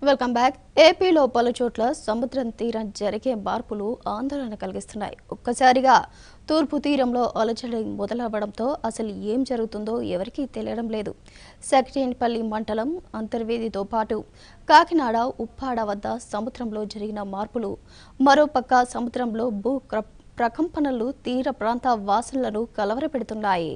Welcome back ఏపీలో పలు చోట్ల సముద్రం తీరం జరిగే మార్పులు ఆందోళన కలిగిస్తున్నాయి ఒక్కసారిగా తూర్పు తీరంలో అలజడి మొదలవ్వడంతో అసలు ఏం జరుగుతుందో ఎవరికీ తెలియడం లేదు సెక్రటేనిపల్లి మండలం అంతర్వేదితో పాటు కాకినాడ ఉప్పాడ వద్ద సముద్రంలో జరిగిన మార్పులు మరోపక్క సముద్రంలో భూ క్ర- ప్రకంపనలు తీర ప్రాంత వాసులను కలవరపెడుతున్నాయి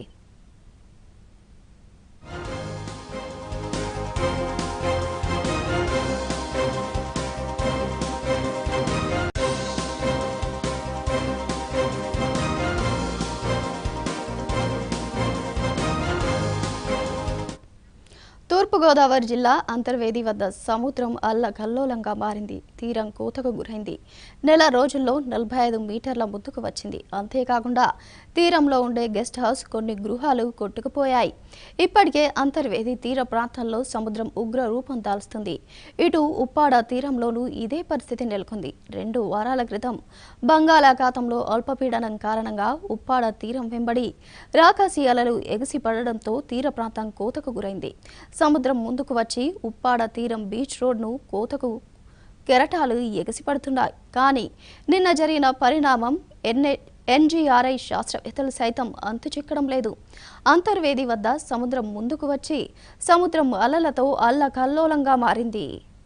తూర్పుగోదావరి జిల్లా అంతర్వేది వద్ద సముద్రం అల్లకల్లోలంగా మారింది తీరం కోతకు గురైంది నెల రోజుల్లో నలభై ఐదు మీటర్ల ముందుకు వచ్చింది అంతేకాకుండా తీరంలో ఉండే గెస్ట్ హౌస్ కొన్ని గృహాలు కొట్టుకుపోయాయి ఇప్పటికే అంతర్వేది తీర ప్రాంతాల్లో సముద్రం ఉగ్ర రూపం దాల్స్తుంది ఇటు ఉప్పాడ తీరంలోనూ ఇదే పరిస్థితి నెలకొంది రెండు వారాల క్రితం బంగాళాఖాతంలో అల్పపీడనం కారణంగా ఉప్పాడ తీరం వెంబడి రాకాసి అలలు ఎగిసి పడడంతో తీర ప్రాంతం కోతకు గురైంది సముద్రం ముందుకు వచ్చి ఉప్పాడ తీరం బీచ్ రోడ్ను కోతకు కెరటాలు ఎగసిపడుతున్నాయి కానీ నిన్న జరిగిన పరిణామం ఎన్ఏ ఎన్జీఆర్ఐ శాస్త్రవేత్తలు సైతం అంతు చిక్కడం లేదు అంతర్వేది వద్ద సముద్రం ముందుకు వచ్చి సముద్రం అలలతో అల్లకల్లోలంగా మారింది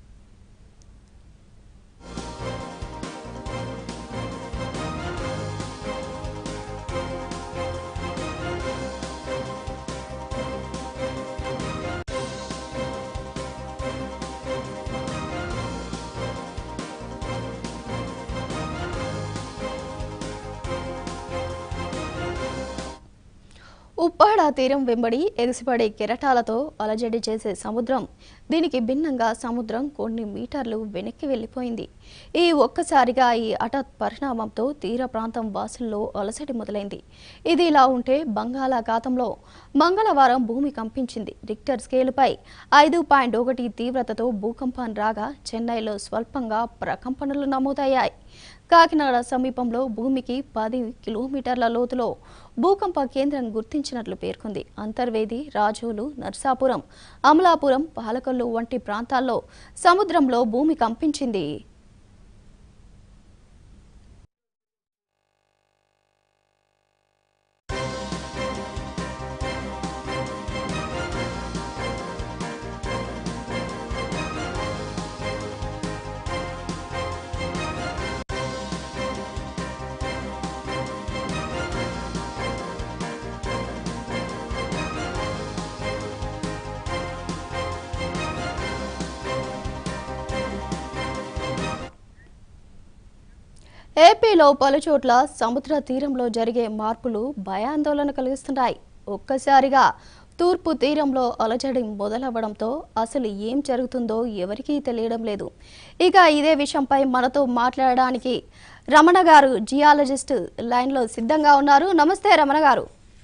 ఉప్పాడ తీరం వెంబడి ఎగిసిపడే కెరటాలతో అలజడి చేసే సముద్రం దీనికి భిన్నంగా సముద్రం కొన్ని మీటర్లు వెనక్కి వెళ్ళిపోయింది ఈ ఒక్కసారిగా ఈ హఠాత్ పరిణామంతో తీర ప్రాంతం వాసుల్లో అలసడి మొదలైంది ఇది ఇలా ఉంటే బంగాళాఖాతంలో మంగళవారం భూమి కంపించింది రిక్టర్ స్కేలుపై ఐదు పాయింట్ ఒకటి తీవ్రతతో భూకంపం రాగా చెన్నైలో స్వల్పంగా ప్రకంపనలు నమోదయ్యాయి కాకినాడ సమీపంలో భూమికి పది కిలోమీటర్ల లోతులో భూకంప కేంద్రం గుర్తించినట్లు పేర్కొంది అంతర్వేది రాజోలు నర్సాపురం అమలాపురం పాలకొల్లు వంటి ప్రాంతాల్లో సముద్రంలో భూమి కంపించింది ఏపీలో పలుచోట్ల సముద్ర తీరంలో జరిగే మార్పులు భయాందోళన కలిగిస్తున్నాయి ఒక్కసారిగా తూర్పు తీరంలో అలజడి మొదలవ్వడంతో అసలు ఏం జరుగుతుందో ఎవరికీ తెలియడం లేదు ఇక ఇదే విషయంపై మనతో మాట్లాడడానికి రమణ గారు జియాలజిస్ట్ లైన్లో సిద్ధంగా ఉన్నారు నమస్తే రమణ గారు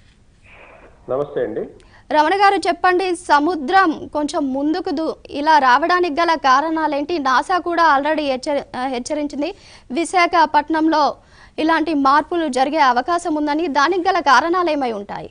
నమస్తే అండి రమణ గారు చెప్పండి సముద్రం కొంచెం ముందుకు దు- ఇలా రావడానికి గల కారణాలేంటి నాసా కూడా ఆల్రెడీ హెచ్చరి ఆ, హెచ్చరించింది విశాఖపట్నంలో ఇలాంటి మార్పులు జరిగే అవకాశం ఉందని దానికి గల కారణాలు ఏమై ఉంటాయి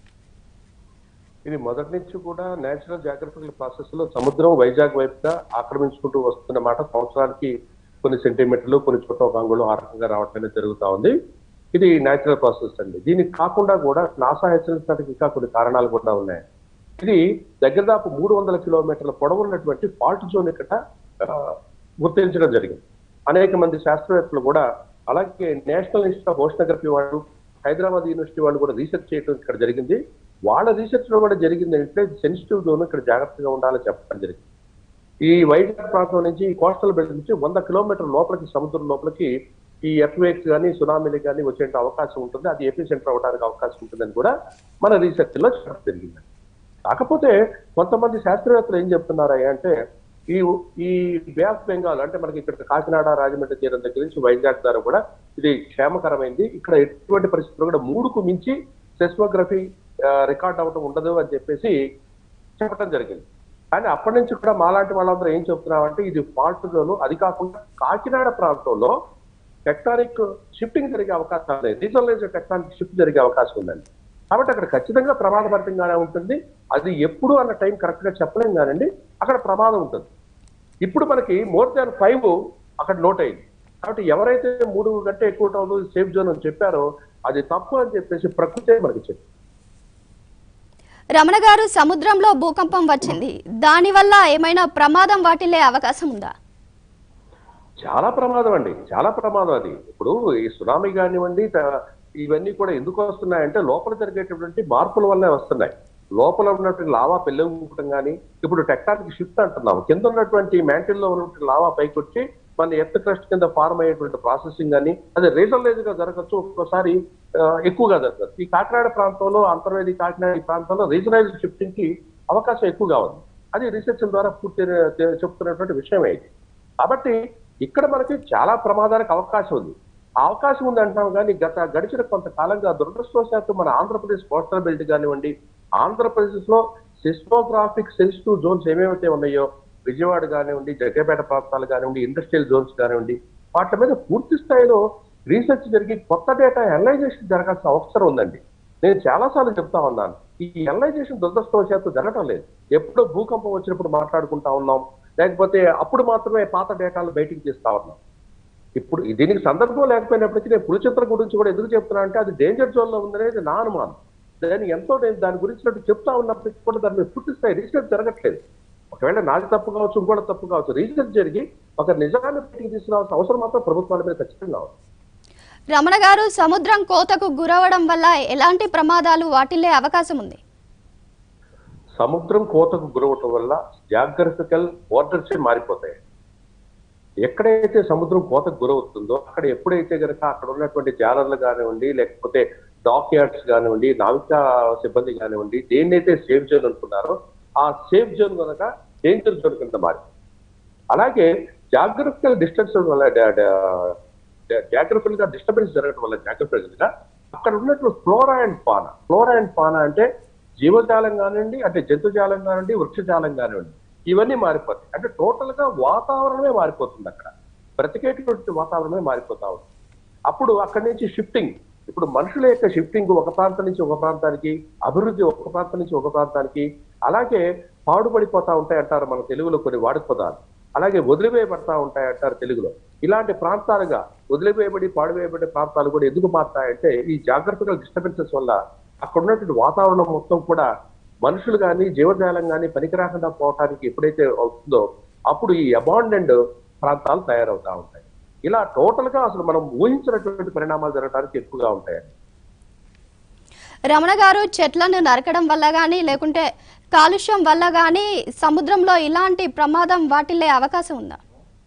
ఇది మొదటి నుంచి కూడా నేచురల్ జాగ్రఫికల్ ప్రాసెస్ లో సముద్రం వైజాగ్ వైపుగా ఆక్రమించుకుంటూ వస్తున్న మాట సంవత్సరానికి కొన్ని సెంటీమీటర్లు కొన్ని చోట్ల ఒక అంగుళం ఆ రకంగా రావటం అనేది జరుగుతా ఉంది ఇది నేచురల్ ప్రాసెస్ అండి దీనికి కాకుండా కూడా నాసా హెచ్చరించడానికి ఇంకా కొన్ని కారణాలు కూడా ఉన్నాయి ఇది దగ్గర దాపు మూడు వందల కిలోమీటర్ల పొడవు ఉన్నటువంటి ఫాల్ట్ జోన్ ఇక్కడ ఆ, గుర్తించడం జరిగింది అనేక మంది శాస్త్రవేత్తలు కూడా అలాగే నేషనల్ ఇన్స్టిట్యూట్ ఆఫ్ ఓషనోగ్రఫీ వాళ్ళు హైదరాబాద్ యూనివర్సిటీ వాళ్ళు కూడా రీసెర్చ్ చేయడం ఇక్కడ జరిగింది వాళ్ళ రీసెర్చ్ లో కూడా జరిగింది అంటే సెన్సిటివ్ జోన్ ఇక్కడ జాగ్రత్తగా ఉండాలని చెప్పడం జరిగింది ఈ వైజాగ్ ప్రాంతం నుంచి ఈ కోస్టల్ బెల్ట్ నుంచి వంద కిలోమీటర్ లోపలికి సముద్రం లోపలికి ఈ ఎర్త్వేక్స్ కానీ సునామీలు కానీ వచ్చే అవకాశం ఉంటుంది అది ఎపి సెంటర్ అవడానికి అవకాశం ఉంటుందని కూడా మన రీసెర్చ్ లో చెప్పడం జరిగింది కాకపోతే కొంతమంది శాస్త్రవేత్తలు ఏం చెప్తున్నారా అంటే ఈ ఈ బే ఆఫ్ బెంగాల్ అంటే మనకి ఇక్కడ కాకినాడ రాజమండ్రి తీరం దగ్గర నుంచి వైజాగ్ ద్వారా కూడా ఇది క్షేమకరమైంది ఇక్కడ ఎటువంటి పరిస్థితులు కూడా మూడుకు మించి సెస్మోగ్రఫీ రికార్డ్ అవ్వడం ఉండదు అని చెప్పేసి చెప్పడం జరిగింది కానీ అప్పటి నుంచి కూడా మాలాంటి వాళ్ళందరూ ఏం చెప్తున్నామంటే ఇది ఫాల్ట్ జోన్ అది కాకుండా కాకినాడ ప్రాంతంలో టెక్టానిక్ షిఫ్టింగ్ జరిగే అవకాశం లేదు డీజలైజ్ టెక్టానిక్ షిఫ్ట్ జరిగే అవకాశం ఉందండి కాబట్టి అక్కడ ఖచ్చితంగా ప్రమాదభరితంగానే ఉంటుంది అది ఎప్పుడు అన్న టైం కరెక్ట్ గా చెప్పలేం కానండి అక్కడ ప్రమాదం ఉంటుంది ఇప్పుడు మనకి మోర్ దాన్ ఫైవ్ అక్కడ నోట్ అయింది కాబట్టి ఎవరైతే మూడు కంటే ఎక్కువ టౌన్ సేఫ్ జోన్ అని చెప్పారో అది తప్పు అని చెప్పేసి ప్రకృతి మనకి చెప్పింది రమణ గారు సముద్రంలో భూకంపం వచ్చింది దానివల్ల ఏమైనా ప్రమాదం వాటిల్లే అవకాశం ఉందా చాలా ప్రమాదం అండి చాలా ప్రమాదం అది ఇప్పుడు ఈ సునామీ కానివ్వండి త- ఇవన్నీ కూడా ఎందుకు వస్తున్నాయంటే లోపల జరిగేటటువంటి మార్పుల వల్లే వస్తున్నాయి లోపల ఉన్నటువంటి లావా పెళ్ళగొట్టడం కానీ ఇప్పుడు టెక్టానిక్ షిఫ్ట్ అంటున్నాం కింద ఉన్నటువంటి mantle లో ఉన్నటువంటి లావా పైకి వచ్చి మన ఎర్త్ క్రస్ట్ కింద ఫార్మ్ అయ్యేటువంటి ప్రాసెసింగ్ కానీ అది రీజనలైజ్ గా జరగచ్చు ఒక్కోసారి ఆ, ఎక్కువగా జరగచ్చు ఈ కాకినాడ ప్రాంతంలో అంతర్వేది కాకినాడ ఈ ప్రాంతంలో రీజనలైజ్ షిఫ్టింగ్ కి అవకాశం ఎక్కువగా ఉంది అది రీసెర్చ్ ద్వారా పూర్తి తె- చెప్తున్నటువంటి విషయం ఇది కాబట్టి ఇక్కడ మనకి చాలా ప్రమాదానికి అవకాశం ఉంది ఆ అవకాశం ఉంది అంటున్నాం కానీ గత గడిచిన కొంతకాలంగా దురదృష్టవశాత్తు మన ఆంధ్రప్రదేశ్ కోస్టల్ బెల్ట్ కానివ్వండి ఆంధ్రప్రదేశ్ లో సిస్మోగ్రాఫిక్ సెన్సిటివ్ జోన్స్ ఏమేమైతే ఉన్నాయో విజయవాడ కానివ్వండి జగ్గపేట ప్రాంతాలు కానివ్వండి ఇండస్ట్రియల్ జోన్స్ కానివ్వండి వాటి మీద పూర్తి స్థాయిలో రీసెర్చ్ జరిగి కొత్త డేటా అనలైజేషన్ జరగాల్సిన అవసరం ఉందండి నేను చాలాసార్లు చెప్తా ఉన్నాను ఈ అనలైజేషన్ దురదృష్టవశాత్తు జరగటం లేదు ఎప్పుడో భూకంపం వచ్చినప్పుడు మాట్లాడుకుంటా ఉన్నాం లేకపోతే అప్పుడు మాత్రమే పాత డేటాలు బయటికి తీస్తా ఉన్నాం ఇప్పుడు దీనికి సందర్భం లేకపోయినప్పటికీ నేను పులిచిత్ర గురించి కూడా ఎందుకు చెప్తున్నా అంటే అది డేంజర్ జోన్ లో ఉందనేది నా అనుమానం దాన్ని ఎంతో నేను దాని గురించి చెప్తా ఉన్నప్పటికీ కూడా దాని మీద పూర్తి స్థాయి రీసెర్చ్ జరగట్లేదు ఒకవేళ నాది తప్పు కావచ్చు ఇంకోటి తప్పు కావచ్చు రీసెర్చ్ జరిగి ఒక నిజాన్ని బయటికి తీసుకురావాల్సిన అవసరం మాత్రం ప్రభుత్వాల మీద ఖచ్చితంగా ఉంది రమణ గారు సముద్రం కోతకు గురవడం వల్ల ఎలాంటి ప్రమాదాలు వాటిల్లే అవకాశం ఉంది సముద్రం కోతకు గురవటం వల్ల జాగ్రఫికల్ బోర్డర్స్ మారిపోతాయి ఎక్కడైతే సముద్రం కోతకు గురవుతుందో అక్కడ ఎప్పుడైతే గనక అక్కడ ఉన్నటువంటి జాలర్లు కానివ్వండి లేకపోతే డాక్ యార్డ్స్ కానివ్వండి నావికా సిబ్బంది కానివ్వండి దేన్నైతే సేఫ్ జోన్ అనుకున్నారో ఆ సేఫ్ జోన్ కనుక డేంజర్ జోన్ కింద మారి అలాగే జాగ్రఫికల్ డిస్టెన్స్ వల్ల జాగ్రఫికల్ గా డిస్టర్బెన్స్ జరగడం వల్ల జాగ్రఫికల్ గా అక్కడ ఉన్నటువంటి flora and fauna flora and fauna అంటే జీవజాలం కానివ్వండి అంటే జంతుజాలం కానివ్వండి వృక్షజాలం కానివ్వండి ఇవన్నీ మారిపోతాయి అంటే టోటల్ గా వాతావరణమే మారిపోతుంది అక్కడ బ్రతికేటువంటి వాతావరణమే మారిపోతా ఉంది అప్పుడు అక్కడి నుంచి షిఫ్టింగ్ ఇప్పుడు మనుషుల యొక్క షిఫ్టింగ్ ఒక ప్రాంతం నుంచి ఒక ప్రాంతానికి అభివృద్ధి ఒక ప్రాంతం నుంచి ఒక ప్రాంతానికి అలాగే పాడుపడిపోతా ఉంటాయి అంటారు మన తెలుగులో కొన్ని వాడుకోదాలు అలాగే వదిలివేయబడతా ఉంటాయి అంటారు తెలుగులో ఇలాంటి ప్రాంతాలుగా వదిలివేయబడి పాడువేయబడే ప్రాంతాలు కూడా ఎందుకు మారుతాయంటే ఈ జాగ్రత్తగా డిస్టర్బెన్సెస్ వల్ల అక్కడ ఉన్నటువంటి వాతావరణం మొత్తం కూడా మనుషులు కానీ జీవజాలం కానీ పనికి రాకుండా పోవటానికి ఎప్పుడైతే అవుతుందో అప్పుడు ఈ అబాండెంట్ ప్రాంతాలు తయారవుతా ఉంటాయి ఇలా టోటల్ గా అసలు మనం ఊహించినటువంటి పరిణామాలు జరగడానికి ఎక్కువగా ఉంటాయండి రమణ గారు చెట్లను నరకడం వల్ల కానీ లేకుంటే కాలుష్యం వల్ల కానీ సముద్రంలో ఇలాంటి ప్రమాదం వాటిల్లే అవకాశం ఉందా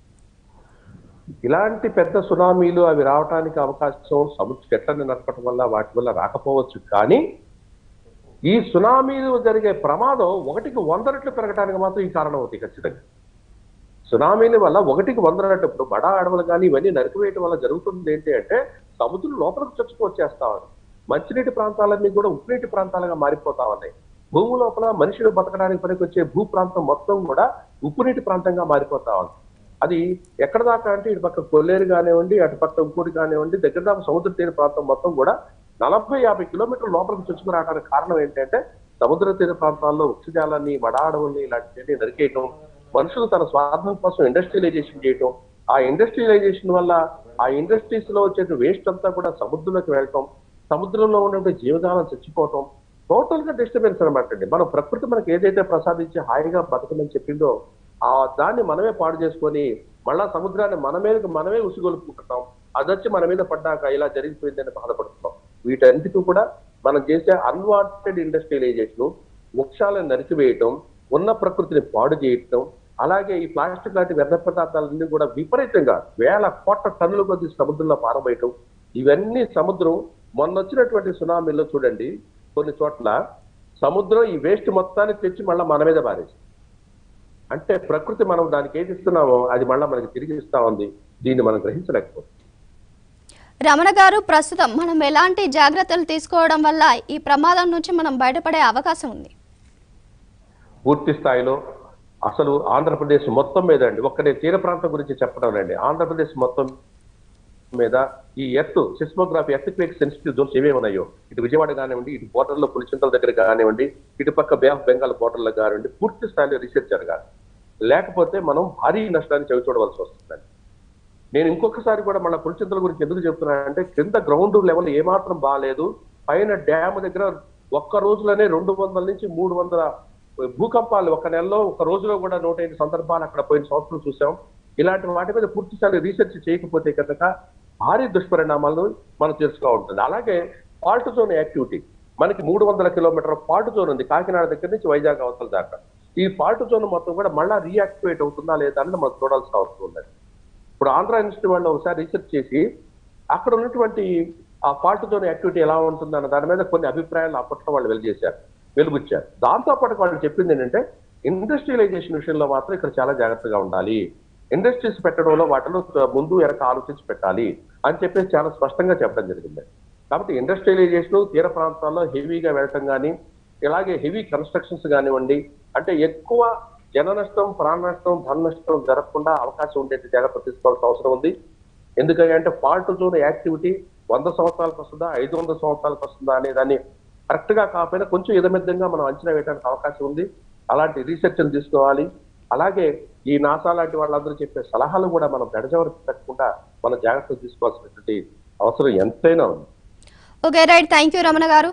ఇలాంటి పెద్ద సునామీలు అవి రావడానికి అవకాశం సముద్ర చెట్లను నరకటం వల్ల వాటి వల్ల రాకపోవచ్చు కానీ ఈ సునామీలు జరిగే ప్రమాదం ఒకటికి వంద రెట్లు పెరగడానికి మాత్రం ఈ కారణం అవుతాయి ఖచ్చితంగా సునామీల వల్ల ఒకటికి వంద రెట్లు ఇప్పుడు బడా అడవులు కానీ ఇవన్నీ నరికివేయటం వల్ల జరుగుతుంది ఏంటి అంటే సముద్రం లోపలికి చొచ్చుకు వచ్చేస్తా ఉంది మంచినీటి ప్రాంతాలన్నీ కూడా ఉప్పునీటి ప్రాంతాలుగా మారిపోతా ఉన్నాయి భూమి లోపల మనుషులు బతకడానికి పనికొచ్చే భూ ప్రాంతం మొత్తం కూడా ఉప్పునీటి ప్రాంతంగా మారిపోతా ఉంది అది ఎక్కడ దాకా అంటే ఇటు పక్క కొల్లేరు కానివ్వండి అటు పక్క ఇంకోటి కానివ్వండి దగ్గర దాకా సముద్ర తీర ప్రాంతం మొత్తం కూడా నలభై యాభై కిలోమీటర్ల లోపలికి చొచ్చుకు రావడానికి కారణం ఏంటంటే సముద్ర తీర ప్రాంతాల్లో వృక్షజాలాన్ని మడాడవుల్ని ఇలాంటివన్నీ నరికేయటం మనుషులు తన స్వార్థం కోసం ఇండస్ట్రియలైజేషన్ చేయటం ఆ ఇండస్ట్రియలైజేషన్ వల్ల ఆ ఇండస్ట్రీస్ లో వచ్చే వేస్ట్ అంతా కూడా సముద్రంలోకి వెళ్ళటం సముద్రంలో ఉన్నటువంటి జీవజాలం చచ్చిపోవటం టోటల్ గా డిస్టర్బెన్స్ అనమాట అండి మనం ప్రకృతి మనకి ఏదైతే ప్రసాదించి హాయిగా బతకమని చెప్పిందో ఆ దాన్ని మనమే పాడు చేసుకొని మళ్ళా సముద్రాన్ని మన మీద మనమే ఉసిగొలుపుకుంటున్నాం అది వచ్చి మన మీద పడ్డాక ఇలా జరిగిపోయిందని బాధపడుతున్నాం వీటన్నిటికీ కూడా మనం చేసే అన్వాంటెడ్ ఇండస్ట్రియలైజేషన్ వృక్షాలను నరికివేయటం ఉన్న ప్రకృతిని పాడు చేయటం అలాగే ఈ ప్లాస్టిక్ లాంటి వ్యర్థ పదార్థాలన్నీ కూడా విపరీతంగా వేల కోట్ల టన్నుల కొద్ది సముద్రంలో పారబోయటం ఇవన్నీ సముద్రం మొన్న వచ్చినటువంటి సునామీలో చూడండి కొన్ని చోట్ల సముద్రం ఈ వేస్ట్ మొత్తాన్ని తెచ్చి మళ్ళీ మన మీద పారేసి అంటే ప్రకృతి మనం దానికి ఏది ఇస్తున్నామో అది మళ్ళీ మనకి తిరిగి ఇస్తా ఉంది దీన్ని మనం గ్రహించలేకపోతున్నాం రమణ గారు ప్రస్తుతం మనం ఎలాంటి జాగ్రత్తలు తీసుకోవడం వల్ల ఈ ప్రమాదం నుంచి మనం బయటపడే అవకాశం ఉంది పూర్తి స్థాయిలో అసలు ఆంధ్రప్రదేశ్ మొత్తం మీద అండి ఒక్క నేను తీర ప్రాంతం గురించి చెప్పడం అండి ఆంధ్రప్రదేశ్ మొత్తం మీద ఈ earth seismography earthquake sensitive zones ఏమేమి ఉన్నాయో ఇటు విజయవాడ కానివ్వండి ఇటు బోర్డర్లో పులిచింతల దగ్గర కానివ్వండి ఇటు పక్క బే ఆఫ్ బెంగాల్ బోర్డర్లో కానివ్వండి పూర్తి స్థాయిలో రీసెర్చ్ జరగాలి లేకపోతే మనం భారీ నష్టాన్ని చవి చూడవలసి వస్తుందండి నేను ఇంకొకసారి కూడా మళ్ళీ పులిచింతల గురించి ఎందుకు చెప్తున్నానంటే కింద గ్రౌండ్ లెవెల్ ఏమాత్రం బాగాలేదు పైన డ్యామ్ దగ్గర ఒక్క రోజులోనే రెండు వందల నుంచి మూడు వందల భూకంపాలు ఒక నెలలో ఒక రోజులో కూడా నూట ఐదు సందర్భాలు అక్కడ పోయిన సంవత్సరం చూసాం ఇలాంటి వాటి మీద పూర్తి స్థాయి రీసెర్చ్ చేయకపోతే కనుక భారీ దుష్పరిణామాలను మనం తెలుసుకో ఉంటుంది అలాగే ఫాల్ట్ జోన్ యాక్టివిటీ మనకి మూడు వందల కిలోమీటర్ ఫాల్ట్ జోన్ ఉంది కాకినాడ దగ్గర నుంచి వైజాగ్ అవతల దాకా ఈ ఫాల్ట్ జోన్ మొత్తం కూడా మళ్ళా రీయాక్టివేట్ అవుతుందా లేదా అని మనం చూడాల్సిన అవసరం ఉంది ఇప్పుడు ఆంధ్ర ఇన్స్టిట్యూట్ వాళ్ళు ఒకసారి రీసెర్చ్ చేసి అక్కడ ఉన్నటువంటి ఆ ఫాల్ట్ జోన్ యాక్టివిటీ ఎలా ఉంటుందన్న దాని మీద కొన్ని అభిప్రాయాలు అప్పట్లో వాళ్ళు వెలిచేశారు వెలుగుచ్చారు దాంతో పాటు వాళ్ళు చెప్పింది ఏంటంటే ఇండస్ట్రియలైజేషన్ విషయంలో మాత్రం ఇక్కడ చాలా జాగ్రత్తగా ఉండాలి ఇండస్ట్రీస్ పెట్టడంలో వాటిలో ముందు వెనక ఆలోచించి పెట్టాలి అని చెప్పేసి చాలా స్పష్టంగా చెప్పడం జరిగింది కాబట్టి ఇండస్ట్రియలైజేషన్ తీర ప్రాంతాల్లో హెవీగా వెళ్ళటం కానీ ఇలాగే హెవీ కన్స్ట్రక్షన్స్ కానివ్వండి అంటే ఎక్కువ జన నష్టం ప్రాణ నష్టం ధన నష్టం జరగకుండా అవకాశం ఉండేది జాగ్రత్త తీసుకోవాల్సిన అవసరం ఉంది ఎందుకంటే అంటే ఫాల్ట్ జోన్ యాక్టివిటీ వంద సంవత్సరాలకు వస్తుందా ఐదు వందల సంవత్సరాలకు వస్తుందా అనే దాన్ని కరెక్ట్ గా కాకపోయినా కొంచెం ఇదమిద్దంగా మనం అంచనా వేయడానికి అవకాశం ఉంది అలాంటి రీసెర్చ్ తీసుకోవాలి అలాగే ఈ నాసా లాంటి వాళ్ళందరూ చెప్పే సలహాలు కూడా మనం గడచవరకు పెట్టకుండా మనం జాగ్రత్తలు తీసుకోవాల్సినటువంటి అవసరం ఎంతైనా ఉంది okay right thank you Ramana garu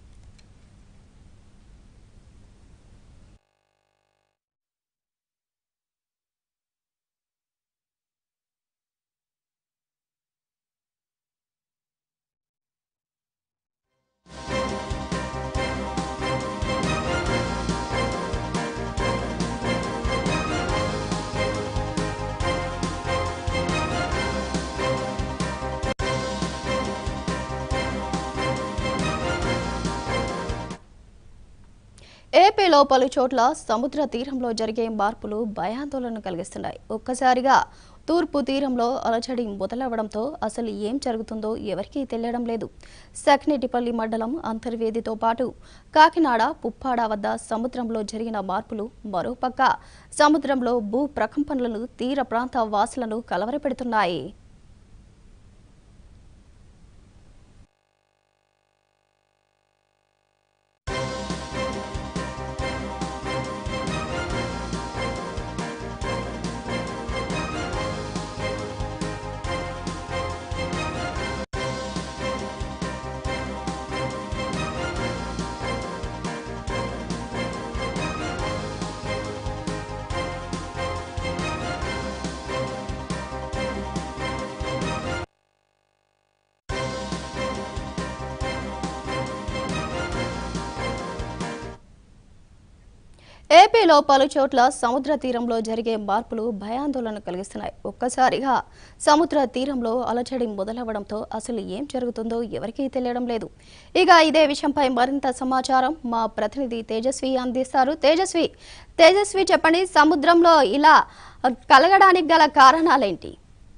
ఏపీలో పలు చోట్ల సముద్ర తీరంలో జరిగే మార్పులు భయాందోళన కలిగిస్తున్నాయి ఒక్కసారిగా తూర్పు తీరంలో అలజడి మొదలవడంతో అసలు ఏం జరుగుతుందో ఎవరికీ తెలియడం లేదు సక్నేటిపల్లి మండలం అంతర్వేదితో పాటు కాకినాడ పుప్పాడ వద్ద సముద్రంలో జరిగిన మార్పులు మరోపక్క సముద్రంలో భూ ప్రకంపనలు తీర ప్రాంత వాసులను కలవరపెడుతున్నాయి ఏపీలో పలు చోట్ల సముద్ర తీరంలో జరిగే మార్పులు భయాందోళన కలిగిస్తున్నాయి ఒక్కసారిగా సముద్ర తీరంలో అలచడి మొదలవ్వడంతో అసలు ఏం జరుగుతుందో ఎవరికీ తెలియడం లేదు ఇక ఇదే విషయంపై మరింత సమాచారం మా ప్రతినిధి తేజస్వి అందిస్తారు తేజస్వి తేజస్వి చెప్పండి సముద్రంలో ఇలా కలగడానికి గల కారణాలేంటి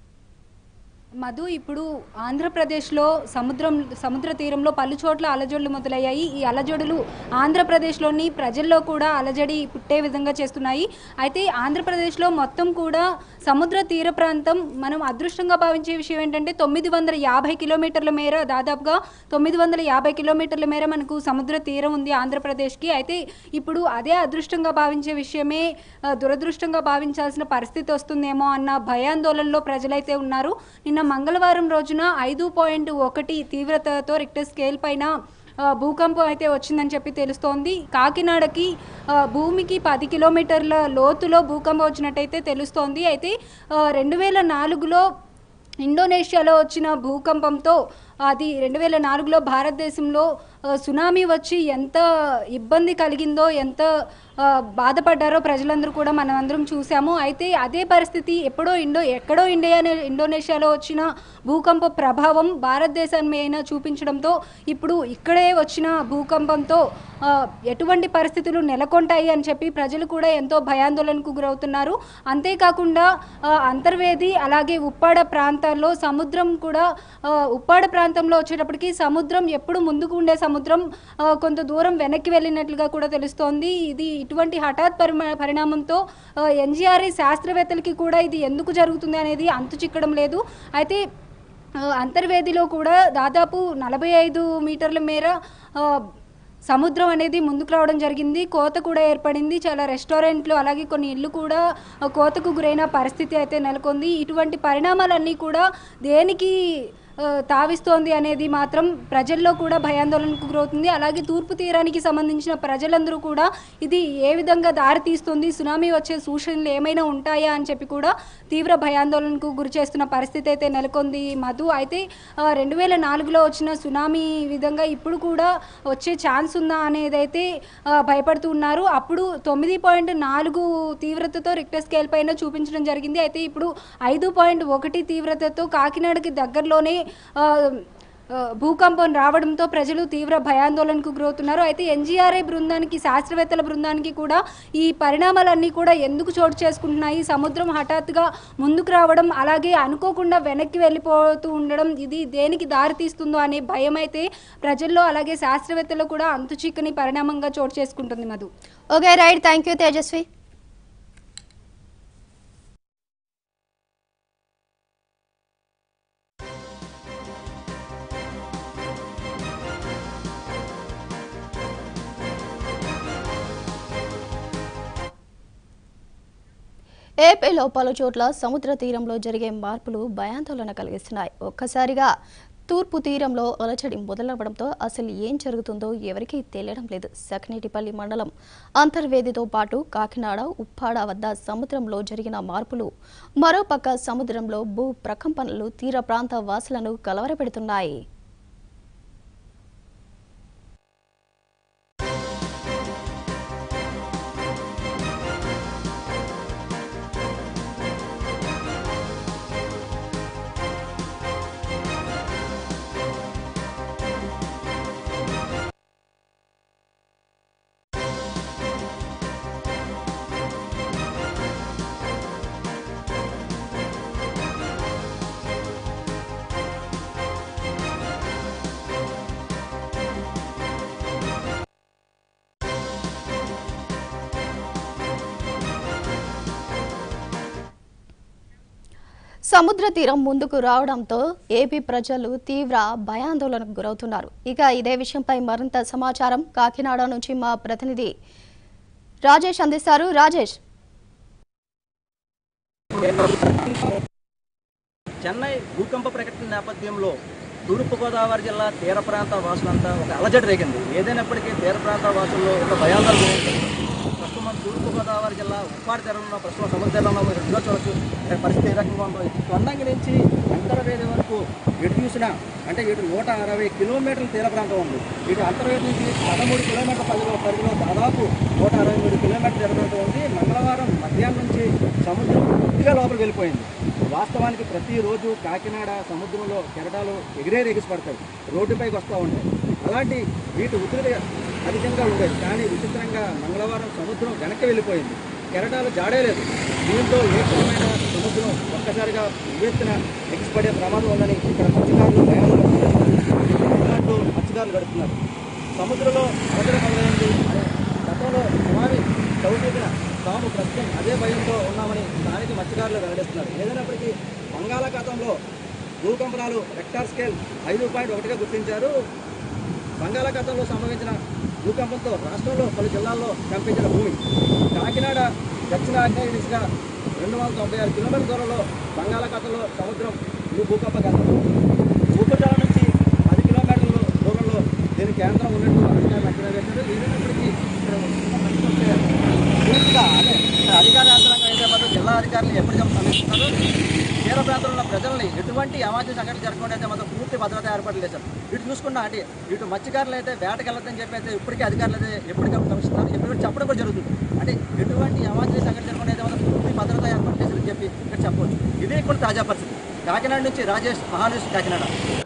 మధు ఇప్పుడు ఆంధ్రప్రదేశ్లో సముద్రం సముద్ర తీరంలో పలు చోట్ల అలజడులు మొదలయ్యాయి ఈ అలజడులు ఆంధ్రప్రదేశ్లోని ప్రజల్లో కూడా అలజడి పుట్టే విధంగా చేస్తున్నాయి అయితే ఆంధ్రప్రదేశ్లో మొత్తం కూడా సముద్ర తీర ప్రాంతం మనం అదృష్టంగా భావించే విషయం ఏంటంటే తొమ్మిది వందల యాభై కిలోమీటర్ల మేర దాదాపుగా తొమ్మిది వందల యాభై కిలోమీటర్ల మేర మనకు సముద్ర తీరం ఉంది ఆంధ్రప్రదేశ్కి అయితే ఇప్పుడు అదే అదృష్టంగా భావించే విషయమే ఆ, దురదృష్టంగా భావించాల్సిన పరిస్థితి వస్తుందేమో అన్న భయాందోళనలో ప్రజలైతే ఉన్నారు నిన్న మంగళవారం రోజున ఐదు పాయింట్ ఒకటి తీవ్రతతో రిక్టర్ స్కేల్ పైన ఆ, భూకంపం అయితే వచ్చిందని చెప్పి తెలుస్తోంది కాకినాడకి ఆ, భూమికి పది కిలోమీటర్ల లోతులో భూకంపం వచ్చినట్టయితే తెలుస్తోంది అయితే రెండు వేల నాలుగులో ఇండోనేషియాలో వచ్చిన భూకంపంతో అది రెండు వేల నాలుగులో భారతదేశంలో ఆ, సునామీ వచ్చి ఎంత ఇబ్బంది కలిగిందో ఎంత ఆ, బాధపడ్డారో ప్రజలందరూ కూడా మనం అందరం చూసాము అయితే అదే పరిస్థితి ఎప్పుడో ఇండో ఎక్కడో ఇండియా ఇండోనేషియాలో వచ్చిన భూకంప ప్రభావం భారతదేశం మీద చూపించడంతో ఇప్పుడు ఇక్కడే వచ్చిన భూకంపంతో ఆ, ఎటువంటి పరిస్థితులు నెలకొంటాయి అని చెప్పి ప్రజలు కూడా ఎంతో భయాందోళనకు గురవుతున్నారు అంతేకాకుండా ఆ, అంతర్వేది అలాగే ఉప్పాడ ప్రాంతాల్లో సముద్రం కూడా ఆ, ఉప్పాడ ప్రాంతంలో వచ్చేటప్పటికి సముద్రం ఎప్పుడు ముందుకు ఉండే సముద్రం ఆ, కొంత దూరం వెనక్కి వెళ్ళినట్లుగా కూడా తెలుస్తోంది ఇది ఇటువంటి హఠాత్ పరిమా పరిణామంతో ఎన్జిఆర్ఐ శాస్త్రవేత్తలకి కూడా ఇది ఎందుకు జరుగుతుంది అనేది అంతు చిక్కడం లేదు అయితే ఆ, అంతర్వేదిలో కూడా దాదాపు నలభై ఐదు మీటర్ల మేర ఆ, సముద్రం అనేది ముందుకు రావడం జరిగింది కోత కూడా ఏర్పడింది చాలా రెస్టారెంట్లు అలాగే కొన్ని ఇళ్ళు కూడా ఆ, కోతకు గురైన పరిస్థితి అయితే నెలకొంది ఇటువంటి పరిణామాలన్నీ కూడా దేనికి ఆ, తావిస్తోంది అనేది మాత్రం ప్రజల్లో కూడా భయాందోళనకు గురవుతుంది అలాగే తూర్పు తీరానికి సంబంధించిన ప్రజలందరూ కూడా ఇది ఏ విధంగా దారి తీస్తుంది సునామీ వచ్చే సూచనలు ఏమైనా ఉంటాయా అని చెప్పి కూడా తీవ్ర భయాందోళనకు గురి చేస్తున్న పరిస్థితి అయితే నెలకొంది మధు అయితే రెండు వేల నాలుగులో వచ్చిన సునామీ విధంగా ఇప్పుడు కూడా వచ్చే ఛాన్స్ ఉందా అనేది అయితే ఆ, భయపడుతూ ఉన్నారు అప్పుడు తొమ్మిది పాయింట్ నాలుగు తీవ్రతతో రిక్టర్ స్కేల్ పైన చూపించడం జరిగింది అయితే ఇప్పుడు ఐదు పాయింట్ ఒకటి తీవ్రతతో కాకినాడకి దగ్గరలోనే ఆ, ఆ, భూకంపం రావడంతో ప్రజలు తీవ్ర భయాందోళనకు గురవుతున్నారు అయితే ఎన్జీఆర్ఐ బృందానికి శాస్త్రవేత్తల బృందానికి కూడా ఈ పరిణామాలన్నీ కూడా ఎందుకు చోటు చేసుకుంటున్నాయి సముద్రం హఠాత్తుగా ముందుకు రావడం అలాగే అనుకోకుండా వెనక్కి వెళ్ళిపోతూ ఉండడం ఇది దేనికి దారితీస్తుందో అనే భయం అయితే ప్రజల్లో అలాగే శాస్త్రవేత్తలు కూడా అంతు చిక్కని పరిణామంగా చోటు చేసుకుంటుంది Madhu okay right thank you Tejaswi ఏపీలో పలు చోట్ల సముద్ర తీరంలో జరిగే మార్పులు భయాందోళన కలిగిస్తున్నాయి ఒక్కసారిగా తూర్పు తీరంలో అలచడి మొదలవ్వడంతో అసలు ఏం జరుగుతుందో ఎవరికీ తెలియడం లేదు సకినేటిపల్లి మండలం అంతర్వేదితో పాటు కాకినాడ ఉప్పాడ వద్ద సముద్రంలో జరిగిన మార్పులు మరోపక్క సముద్రంలో భూ ప్రకంపనలు తీర ప్రాంత వాసులను కలవరపెడుతున్నాయి సముద్ర తీరం ముందుకు రావడంతో ఏపీ ప్రజలు తీవ్ర భయాందోళనకు గురవుతున్నారు ఇక ఇదే విషయంపై మరింత సమాచారం కాకినాడ నుంచి మా ప్రతినిధి రాజేష్ అందిస్తారు రాజేష్ చెన్నై భూకంప ప్రకటన నేపథ్యంలో తూర్పుగోదావరి జిల్లా తీర ప్రాంత వాసులంతా ఒక అలజడి రేగింది ఏదైనప్పటికీ తీర ప్రాంత వాసుల్లో ఒక భయాందోళన గురైంది. ప్రస్తుతం మనం తూర్పుగోదావరి జిల్లా ఉప్పాడి తీరంలో ప్రస్తుతం సముద్ర తీరంలో మీరు ఎన్నో చూడొచ్చు ఇక్కడ పరిస్థితి ఏ రకంగా ఉందో తొండంగి నుంచి అంతర్వేది వరకు ఎటు చూసినా అంటే ఇటు నూట అరవై కిలోమీటర్ల తీర ప్రాంతం ఉంది ఇటు అంతర్వేది నుంచి పదమూడు కిలోమీటర్ల పరిధిలో పరిధిలో దాదాపు నూట అరవై మూడు కిలోమీటర్ల తీర ప్రాంతం ఉంది మంగళవారం మధ్యాహ్నం నుంచి సముద్రం పూర్తిగా లోపలికి వెళ్ళిపోయింది వాస్తవానికి ప్రతిరోజు కాకినాడ సముద్రంలో కెరటాలు ఎగిరే ఎగిసిపడతాయి రోడ్డుపైకి వస్తూ ఉంటాయి అలాంటి వీటి ఉధృతి అధికంగా ఉండేది కానీ విచిత్రంగా మంగళవారం సముద్రం వెనక్కి వెళ్ళిపోయింది కెరటాలు జాడేలేదు దీంతో ఏ రకమైన సముద్రం ఒక్కసారిగా ఉవ్వెత్తున ఎగిసిపడే ప్రమాదం ఉందని ఇక్కడ మత్స్యకారులు భయాందోళన మత్స్యకారులు గడుపుతున్నారు సముద్రంలో అలజడి మొదలైంది అనే గతంలో సుమారి చౌకీన తాము ప్రస్తుతం అదే భయంతో ఉన్నామని స్థానిక మత్స్యకారులు వెల్లడిస్తున్నారు ఏదైనప్పటికీ బంగాళాఖాతంలో భూకంపనాలు రెక్టార్ స్కేల్ ఐదు పాయింట్ ఒకటిగా గుర్తించారు బంగాళాఖాతంలో సంభవించిన భూకంపంతో రాష్ట్రంలో పలు జిల్లాల్లో కంపించిన భూమి కాకినాడ దక్షిణ ఆగ్నేయ దిశగా రెండు వందల తొంభై ఆరు కిలోమీటర్ల దూరంలో బంగాళాఖాతంలో సముద్రం ఈ భూకంప కేంద్రం భూపటాల నుంచి పది కిలోమీటర్ల దూరంలో దీని కేంద్రం ఉన్నట్టు అధికారులు అంచనా వేశారు ఏదైనప్పటికీ ఇక్కడ వస్తున్న పరిస్థితి పూర్తిగా అదే ఇక్కడ అధికార యంత్రాంగం అయితే మాత్రం జిల్లా అధికారులు ఎప్పటికప్పుడు సమీక్షిస్తున్నారు తీర ప్రాంతంలో ఉన్న ప్రజల్ని ఎటువంటి అవాంఛనీయ సంఘటన జరగకుండా అయితే మాత్రం పూర్తి భద్రత ఏర్పాట్లు చేశారు ఇటు చూసుకున్నా అంటే ఇటు మత్స్యకారులు అయితే వేటకి వెళ్ళొద్దని చెప్పి అయితే ఇప్పటికే అధికారులు అయితే ఎప్పటికప్పుడు సమీక్షిస్తున్నారు ఎప్పటికప్పుడు చెప్పడం కూడా జరుగుతుంది అంటే ఎటువంటి అవాంఛనీయ సంఘటన జరగకుండా అయితే మాత్రం పూర్తి భద్రత ఏర్పాటు చేశారని చెప్పి ఇక్కడ చెప్పవచ్చు ఇదే ఇప్పుడు తాజా పరిస్థితి కాకినాడ నుంచి రాజేష్ మహానుష్ కాకినాడ